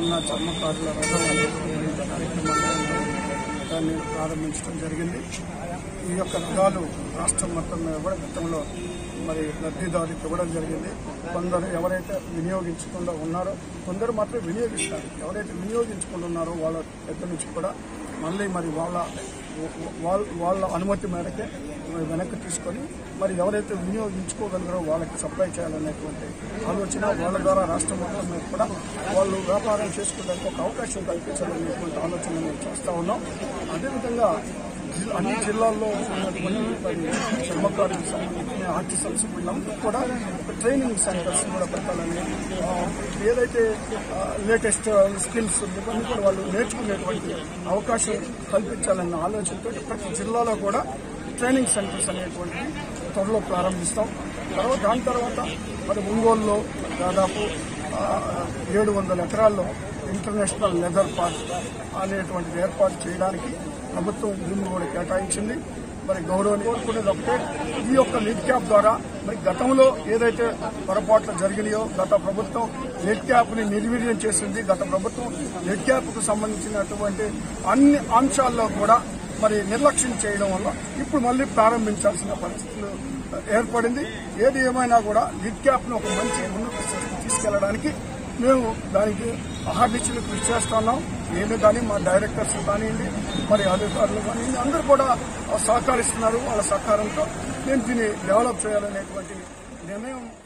ఉన్న చర్మకారుల రథం అనేటువంటి కార్యక్రమాన్ని దాన్ని ప్రారంభించడం జరిగింది ఈ యొక్క రథాలు రాష్ట్రం మొత్తం మీద కూడా గతంలో మరి లబ్ధిదారులకు ఇవ్వడం జరిగింది కొందరు ఎవరైతే వినియోగించకుండా ఉన్నారో కొందరు మాత్రం వినియోగిస్తారు ఎవరైతే వినియోగించకుండా ఉన్నారో వాళ్ళ దగ్గర నుంచి కూడా మళ్ళీ మరి వాళ్ళ వాళ్ళ వాళ్ళ అనుమతి మేరకే వెనక్కి తీసుకొని మరి ఎవరైతే వినియోగించుకోగలరో వాళ్ళకి సప్లై చేయాలనేటువంటి ఆలోచన వాళ్ళ ద్వారా రాష్ట్రం మొత్తం మీద కూడా వాళ్ళు వ్యాపారం చేసుకోవడానికి ఒక అవకాశం కల్పించాలనేటువంటి ఆలోచన మేము చేస్తా ఉన్నాం అదేవిధంగా జిల్- అన్ని జిల్లాల్లో ఉన్నటువంటి మరి చర్మకారులకు సంబంధించిన ఆర్టిసన్స్ వీళ్ళందరూ కూడా ఒక ట్రైనింగ్ సెంటర్స్ కూడా పెట్టాలని ఆ, ఏదైతే లేటెస్ట్ స్కిల్స్ ఇవన్నీ కూడా వాళ్ళు నేర్చుకునేటువంటి అవకాశం కల్పించాలన్న ఆలోచనతో ప్రతి జిల్లాలో కూడా ట్రైనింగ్ సెంటర్స్ అనేటువంటివి త్వరలో ప్రారంభిస్తాం తర్వాత దాని తర్వాత మరి ఒంగోలులో దాదాపు ఆ, ఏడు వందల ఎకరాల్లో ఇంటర్నేషనల్ లెదర్ పార్క్ అనేటువంటిది ఏర్పాటు చేయడానికి ప్రభుత్వం భూమి కూడా కేటాయించింది మరి గౌరవం కోరుకునేది ఒకటే ఈ యొక్క నెట్ క్యాప్ ద్వారా మరి గతంలో ఏదైతే పొరపాట్లు జరిగినాయో గత ప్రభుత్వం నెట్ క్యాప్ ని నిర్వీర్యం చేసింది గత ప్రభుత్వం నెట్ క్యాప్ కు సంబంధించినటువంటి అన్ని అంశాల్లో కూడా మరి నిర్లక్ష్యం చేయడం వల్ల ఇప్పుడు మళ్ళీ ప్రారంభించాల్సిన పరిస్థితులు ఏర్పడింది ఏది ఏమైనా కూడా నెట్ క్యాప్ ను ఒక మంచి ఉన్నత స్థితికి తీసుకెళ్లడానికి మేము దానికి అహర్నిశలు కృషి చేస్తున్నాం నేను కానీ మా డైరెక్టర్స్ కానివ్వండి మరి అధికారులు కానివ్వండి అందరూ కూడా సహకరిస్తున్నారు వాళ్ళ సహకారంతో నేను దీన్ని డెవలప్ చేయాలనేటువంటి నిర్ణయం